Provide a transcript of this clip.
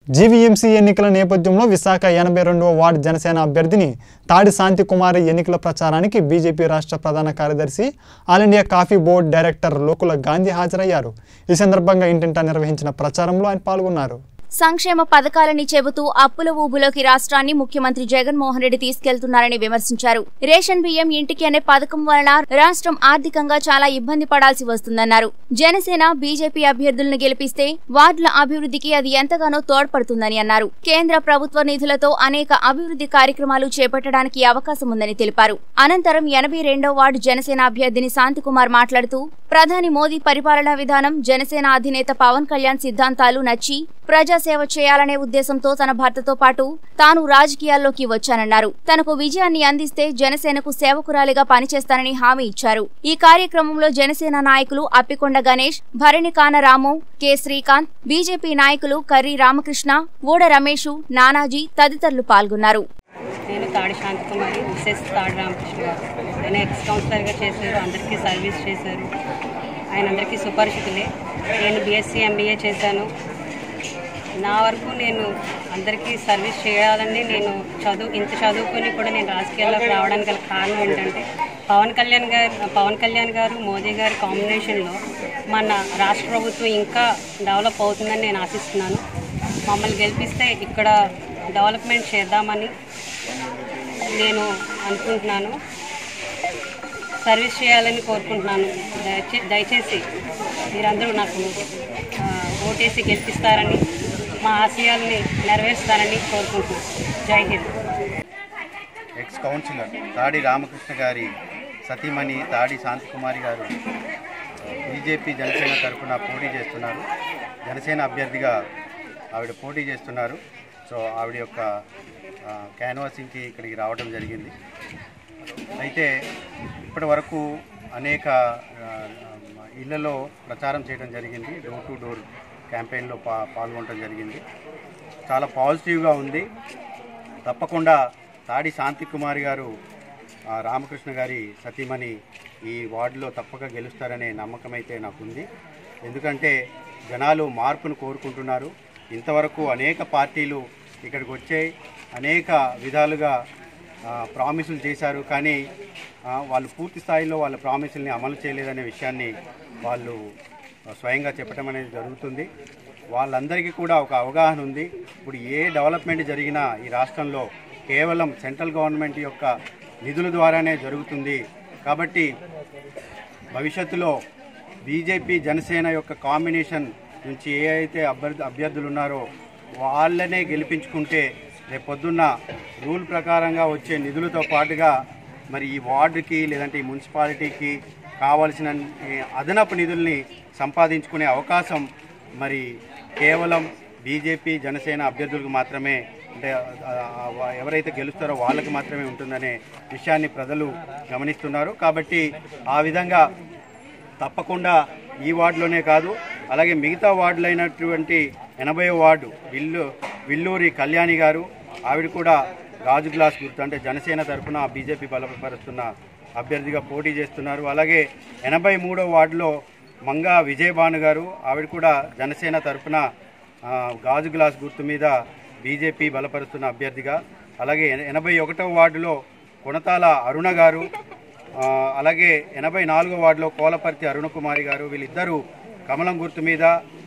GVMC ఎన్నికల నేపథ్యంలో విశాఖ ఎనభై రెండవ వార్డు జనసేన అభ్యర్థిని తాడి శాంతి కుమారి ఎన్నికల ప్రచారానికి బీజేపీ రాష్ట్ర ప్రధాన కార్యదర్శి all India coffee board director Lokula Gandhi హాజరయ్యారు ఈ సందర్భంగా ఇంటింటా నిర్వహించిన ప్రచారంలో ఆయన పాల్గొన్నారు సంక్షేమ పథకాలని చెబుతూ అప్పుల ఊబులోకి రాష్ట్రాన్ని ముఖ్యమంత్రి జగన్మోహన్ రెడ్డి తీసుకెళ్తున్నారని విమర్శించారు రేషన్ బియ్యం ఇంటికి అనే పథకం వలన రాష్ట్రం ఆర్థికంగా చాలా ఇబ్బంది పడాల్సి వస్తుందన్నారు జనసేన బీజేపీ అభ్యర్థులను గెలిపిస్తే వార్డుల అభివృద్ధికి అది ఎంతగానో తోడ్పడుతుందని అన్నారు కేంద్ర ప్రభుత్వ నిధులతో అనేక అభివృద్ధి కార్యక్రమాలు చేపట్టడానికి అవకాశం ఉందని తెలిపారు అనంతరం ఎనభై రెండో వార్డు జనసేన అభ్యర్థిని శాంతికుమార్ మాట్లాడుతూ ప్రధాని మోదీ పరిపాలనా విధానం జనసేన అధినేత పవన్ కళ్యాణ్ సిద్ధాంతాలు నచ్చి ప్రజాసేవ చేయాలనే ఉద్దేశంతో తన భర్తతో పాటు తాను రాజకీయాల్లోకి వచ్చానన్నారు తనకు విజయాన్ని అందిస్తే జనసేనకు సేవకురాలిగా పనిచేస్తానని హామీ ఇచ్చారు ఈ కార్యక్రమంలో జనసేన నాయకులు అప్పికొండ గణేష్ భరణికాన రాము కె శ్రీకాంత్ బీజేపీ నాయకులు కర్రీ రామకృష్ణ ఊడ రమేషు నానాజీ తదితరులు పాల్గొన్నారు నేను తాడి శాంతకుమారి మిస్సెస్ తాడి రామకృష్ణ గారు నేను ఎక్స్ కౌన్సిలర్గా చేశారు అందరికీ సర్వీస్ చేశారు ఆయన అందరికీ సుపరిచితులే నేను బీఎస్సీ ఎంబీఏ చేశాను నా వరకు నేను అందరికీ సర్వీస్ చేయాలని నేను చదువు ఇంత చదువుకొని కూడా నేను రాజకీయాల్లోకి రావడానికి గల కారణం ఏంటంటే పవన్ కళ్యాణ్ గారు పవన్ కళ్యాణ్ గారు మోదీ గారి కాంబినేషన్లో మన రాష్ట్ర ప్రభుత్వం ఇంకా డెవలప్ అవుతుందని నేను ఆశిస్తున్నాను మమ్మల్ని గెలిపిస్తే ఇక్కడ డెవలప్మెంట్ చేద్దామని నేను అనుకుంటున్నాను సర్వీస్ చేయాలని కోరుకుంటున్నాను దయచే దయచేసి మీరందరూ నాకు ఆ, ఓటేసి గెలిపిస్తారని మా ఆశయాల్ని నెరవేరుస్తారని కోరుకుంటున్నాను జై హింద్ ఎక్స్ కౌన్సిలర్ తాడి రామకృష్ణ గారి సతీమణి తాడి శాంతికుమారి గారు బీజేపీ జనసేన తరఫున పోటీ చేస్తున్నారు జనసేన అభ్యర్థిగా ఆవిడ పోటీ చేస్తున్నారు సో ఆవిడ యొక్క ఆ, క్యాన్వాసింగ్కి ఇక్కడికి రావడం జరిగింది అయితే ఇప్పటి వరకు అనేక ఆ, ఇళ్లలో ప్రచారం చేయడం జరిగింది డోర్ టు డోర్ క్యాంపెయిన్లో పా పాల్గొనడం జరిగింది చాలా పాజిటివ్గా ఉంది తప్పకుండా తాడి శాంతి కుమారి గారు ఆ, రామకృష్ణ గారి సతీమణి ఈ వార్డులో తప్పక గెలుస్తారనే నమ్మకం అయితే నాకుంది ఎందుకంటే జనాలు మార్పును కోరుకుంటున్నారు ఇంతవరకు అనేక పార్టీలు ఇక్కడికి వచ్చాయి అనేక విధాలుగా ఆ, ప్రామిసులు చేశారు కానీ ఆ, వాళ్ళు పూర్తి స్థాయిలో వాళ్ళ ప్రామిసుల్ని అమలు చేయలేదనే విషయాన్ని వాళ్ళు స్వయంగా చెప్పడం అనేది జరుగుతుంది వాళ్ళందరికీ కూడా ఒక అవగాహన ఉంది ఇప్పుడు ఏ డెవలప్మెంట్ జరిగినా ఈ రాష్ట్రంలో కేవలం సెంట్రల్ గవర్నమెంట్ యొక్క నిధుల ద్వారానే జరుగుతుంది కాబట్టి భవిష్యత్తులో బీజేపీ జనసేన యొక్క కాంబినేషన్ నుంచి ఏ అయితే అభ్యర్థి అభ్యర్థులు ఉన్నారో వాళ్ళనే గెలిపించుకుంటే రేపు పొద్దున్న రూల్ ప్రకారంగా వచ్చే నిధులతో పాటుగా మరి ఈ వార్డుకి లేదంటే ఈ మున్సిపాలిటీకి కావలసిన ఈ అదనపు నిధుల్ని సంపాదించుకునే అవకాశం మరి కేవలం బీజేపీ జనసేన అభ్యర్థులకు మాత్రమే అంటే ఆ, ఆ, ఎవరైతే గెలుస్తారో వాళ్ళకి మాత్రమే ఉంటుందనే విషయాన్ని ప్రజలు గమనిస్తున్నారు కాబట్టి ఆ విధంగా తప్పకుండా ఈ వార్డులోనే కాదు అలాగే మిగతా వార్డులైనటువంటి ఎనభై వార్డు విల్లు విల్లూరి కళ్యాణి గారు ఆవిడ కూడా రాజు గ్లాస్ గుర్తు అంటే జనసేన తరఫున బీజేపీ బలపరుస్తున్న అభ్యర్థిగా పోటీ చేస్తున్నారు అలాగే ఎనభై మూడో వార్డులో మంగా విజయభాను గారు ఆవిడ కూడా జనసేన తరఫున ఆ, గాజు గ్లాస్ గుర్తు మీద బీజేపీ బలపరుస్తున్న అభ్యర్థిగా అలాగే ఎన- ఎనభై ఒకటవ వార్డులో కొనతాల అరుణ గారు ఆ, అలాగే ఎనభై నాలుగో వార్డులో కోలపర్తి అరుణకుమారి గారు వీళ్ళిద్దరూ కమలం గుర్తు మీద